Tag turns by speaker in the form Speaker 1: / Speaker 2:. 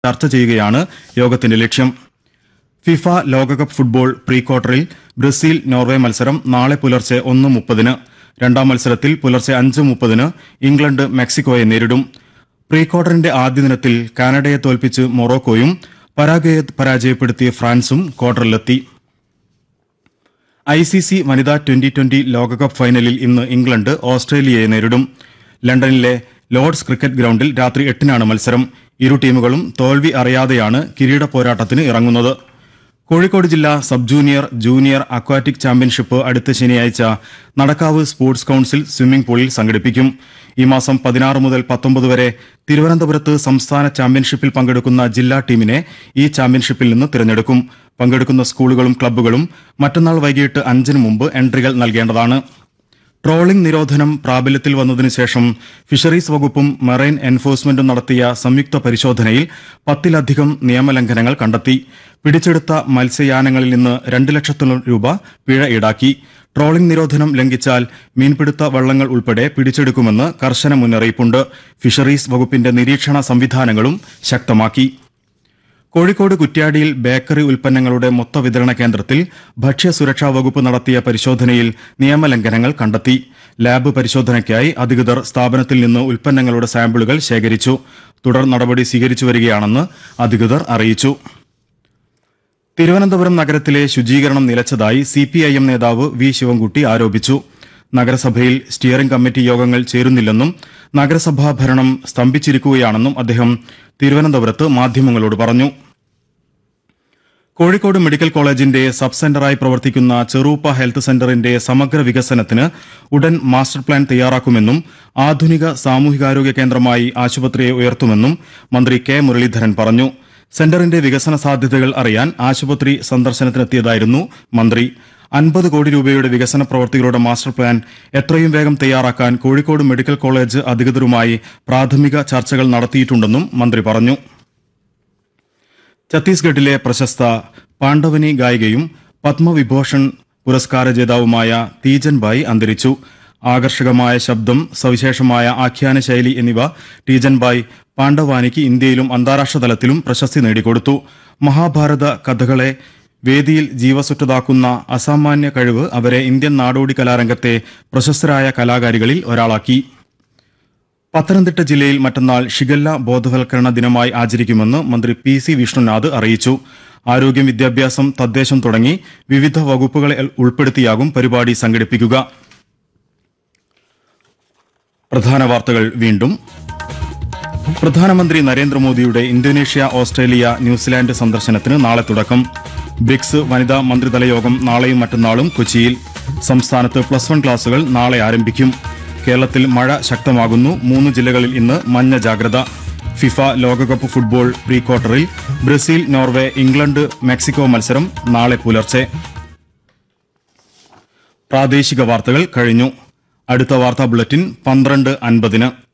Speaker 1: ചർച്ച ചെയ്യുകയാണ് യോഗത്തിന്റെ ലക്ഷ്യം ഫിഫ ലോകകപ്പ് ഫുട്ബോൾ പ്രീ ക്വാർട്ടറിൽ ബ്രസീൽ നോർവേ മത്സരം നാളെ പുലർച്ചെ ഒന്ന് മുപ്പതിന് രണ്ടാം മത്സരത്തിൽ പുലർച്ചെ അഞ്ച് മുപ്പതിന് ഇംഗ്ലണ്ട് മെക്സിക്കോയെ നേരിടും പ്രീ ക്വാർട്ടറിന്റെ ആദ്യ ദിനത്തിൽ കാനഡയെ തോൽപ്പിച്ച് മൊറോക്കോയും പരാഗ്വയെ പരാജയപ്പെടുത്തിയ ഫ്രാൻസും ക്വാർട്ടറിലെത്തി ഐ സി സി വനിതാ ട്വന്റി ട്വന്റി ലോകകപ്പ് ഫൈനലിൽ ഇന്ന് ഇംഗ്ലണ്ട് ഓസ്ട്രേലിയയെ നേരിടും ലണ്ടനിലെ ലോർഡ്സ് ക്രിക്കറ്റ് ഗ്രൌണ്ടിൽ രാത്രി എട്ടിനാണ് മത്സരം ഇരു ടീമുകളും തോൽവി അറിയാതെയാണ് കിരീട പോരാട്ടത്തിന് ഇറങ്ങുന്നത് കോഴിക്കോട് ജില്ലാ sub junior junior aquatic championship അടുത്ത ശനിയാഴ്ച നടക്കാവ് സ്പോർട്സ് കൌൺസിൽ സ്വിമ്മിംഗ് പൂളിൽ സംഘടിപ്പിക്കും ഈ മാസം പതിനാറ് മുതൽ പത്തൊമ്പത് വരെ തിരുവനന്തപുരത്ത് സംസ്ഥാന ചാമ്പ്യൻഷിപ്പിൽ പങ്കെടുക്കുന്ന ജില്ലാ ടീമിനെ ഈ ചാമ്പ്യൻഷിപ്പിൽ നിന്ന് തിരഞ്ഞെടുക്കും പങ്കെടുക്കുന്ന സ്കൂളുകളും ക്ലബ്ബുകളും മറ്റന്നാൾ വൈകിട്ട് അഞ്ചിന് മുമ്പ് എൻട്രികൾ നൽകേണ്ടതാണ് ട്രോളിംഗ് നിരോധനം പ്രാബല്യത്തിൽ വന്നതിനു ശേഷം ഫിഷറീസ് വകുപ്പും മറൈൻ എൻഫോഴ്സ്മെന്റും നടത്തിയ സംയുക്ത പരിശോധനയിൽ പത്തിലധികം നിയമലംഘനങ്ങൾ കണ്ടെത്തി പിടിച്ചെടുത്ത മത്സ്യയാനങ്ങളിൽ നിന്ന് രണ്ട് ലക്ഷത്തോളം രൂപ പിഴ ഈടാക്കി ട്രോളിംഗ് നിരോധനം ലംഘിച്ചാൽ മീൻപിടുത്ത വള്ളങ്ങൾ ഉൾപ്പെടെ പിടിച്ചെടുക്കുമെന്ന് കർശന മുന്നറിയിപ്പുണ്ട് ഫിഷറീസ് വകുപ്പിന്റെ നിരീക്ഷണ സംവിധാനങ്ങളും ശക്തമാക്കി കോഴിക്കോട് കുറ്റ്യാടിയിൽ ബേക്കറി ഉൽപ്പന്നങ്ങളുടെ മൊത്ത വിതരണ കേന്ദ്രത്തിൽ ഭക്ഷ്യസുരക്ഷാ വകുപ്പ് നടത്തിയ പരിശോധനയിൽ നിയമലംഘനങ്ങൾ കണ്ടെത്തി ലാബ് പരിശോധനയ്ക്കായി അധികൃതർ സ്ഥാപനത്തിൽ നിന്ന് ഉൽപ്പന്നങ്ങളുടെ സാമ്പിളുകൾ ശേഖരിച്ചു തുടർ നടപടി സ്വീകരിച്ചു വരികയാണെന്ന് അധികൃതർ അറിയിച്ചു തിരുവനന്തപുരം നഗരത്തിലെ ശുചീകരണം നിലച്ചതായി സിപിഐഎം നേതാവ് വി ശിവൻകുട്ടി ആരോപിച്ചു നഗരസഭയിൽ സ്റ്റിയറിംഗ് കമ്മിറ്റി യോഗങ്ങൾ ചേരുന്നില്ലെന്നും നഗരസഭാ ഭരണം സ്തംഭിച്ചിരിക്കുകയാണെന്നും അദ്ദേഹം തിരുവനന്തപുരത്ത് മാധ്യമങ്ങളോട് പറഞ്ഞു കോഴിക്കോട് മെഡിക്കൽ കോളേജിന്റെ സബ് സെന്ററായി പ്രവർത്തിക്കുന്ന ചെറൂപ്പ ഹെൽത്ത് സെന്ററിന്റെ സമഗ്ര വികസനത്തിന് ഉടൻ മാസ്റ്റർ പ്ലാൻ തയ്യാറാക്കുമെന്നും ആധുനിക സാമൂഹികാരോഗ്യ കേന്ദ്രമായി ആശുപത്രിയെ ഉയർത്തുമെന്നും മന്ത്രി കെ മുരളീധരൻ പറഞ്ഞു സെന്ററിന്റെ വികസന സാധ്യതകൾ അറിയാൻ ആശുപത്രി സന്ദർശനത്തിനെത്തിയതായിരുന്നു മന്ത്രി അൻപത് കോടി രൂപയുടെ വികസന പ്രവൃത്തികളുടെ മാസ്റ്റർ പ്ലാൻ എത്രയും വേഗം തയ്യാറാക്കാൻ കോഴിക്കോട് മെഡിക്കൽ കോളേജ് അധികൃതരുമായി പ്രാഥമിക ചർച്ചകൾ നടത്തിയിട്ടുണ്ടെന്നും മന്ത്രി പറഞ്ഞു ഛത്തീസ്ഗഡിലെ പ്രശസ്ത പാണ്ഡവനി ഗായികയും പത്മവിഭൂഷൺ പുരസ്കാര ജേതാവുമായ തീജൻബായി അന്തരിച്ചു ആകർഷകമായ ശബ്ദം സവിശേഷമായ ആഖ്യാന ശൈലി എന്നിവ ടീജൻബായ് പാണ്ഡവാനിക്ക് ഇന്ത്യയിലും അന്താരാഷ്ട്ര തലത്തിലും പ്രശസ്തി നേടിക്കൊടുത്തു മഹാഭാരത കഥകളെ വേദിയിൽ ജീവസുറ്റതാക്കുന്ന അസാമാന്യ കഴിവ് അവരെ ഇന്ത്യൻ നാടോടി കലാരംഗത്തെ പ്രശസ്തരായ കലാകാരികളിൽ ഒരാളാക്കി പത്തനംതിട്ട ജില്ലയിൽ മറ്റന്നാൾ ഷിഗല്ല ബോധവൽക്കരണ ദിനമായി ആചരിക്കുമെന്ന് മന്ത്രി പി സി വിഷ്ണുനാഥ് അറിയിച്ചു ആരോഗ്യം വിദ്യാഭ്യാസം തദ്ദേശം തുടങ്ങി വിവിധ വകുപ്പുകളെ ഉൾപ്പെടുത്തിയാകും പരിപാടി സംഘടിപ്പിക്കുക പ്രധാന വാർത്തകൾ വീണ്ടും പ്രധാനമന്ത്രി നരേന്ദ്രമോദിയുടെ ഇന്തോനേഷ്യ ഓസ്ട്രേലിയ ന്യൂസിലാൻഡ് സന്ദർശനത്തിന് നാളെ തുടക്കം ബ്രിക്സ് വനിതാ മന്ത്രിതല യോഗം നാളെയും മറ്റന്നാളും കൊച്ചിയിൽ സംസ്ഥാനത്ത് പ്ലസ് വൺ ക്ലാസുകൾ നാളെ ആരംഭിക്കും കേരളത്തിൽ മഴ ശക്തമാകുന്നു മൂന്ന് ജില്ലകളിൽ ഇന്ന് മഞ്ഞ ജാഗ്രത ഫിഫ ലോകകപ്പ് ഫുട്ബോൾ പ്രീ ക്വാർട്ടറിൽ ബ്രസീൽ നോർവേ ഇംഗ്ലണ്ട് മെക്സിക്കോ മത്സരം നാളെ പുലർച്ചെ പ്രാദേശിക വാർത്തകൾ കഴിഞ്ഞു അടുത്ത വാർത്താ ബുള്ളറ്റിൻ പന്ത്രണ്ട് അൻപതിന്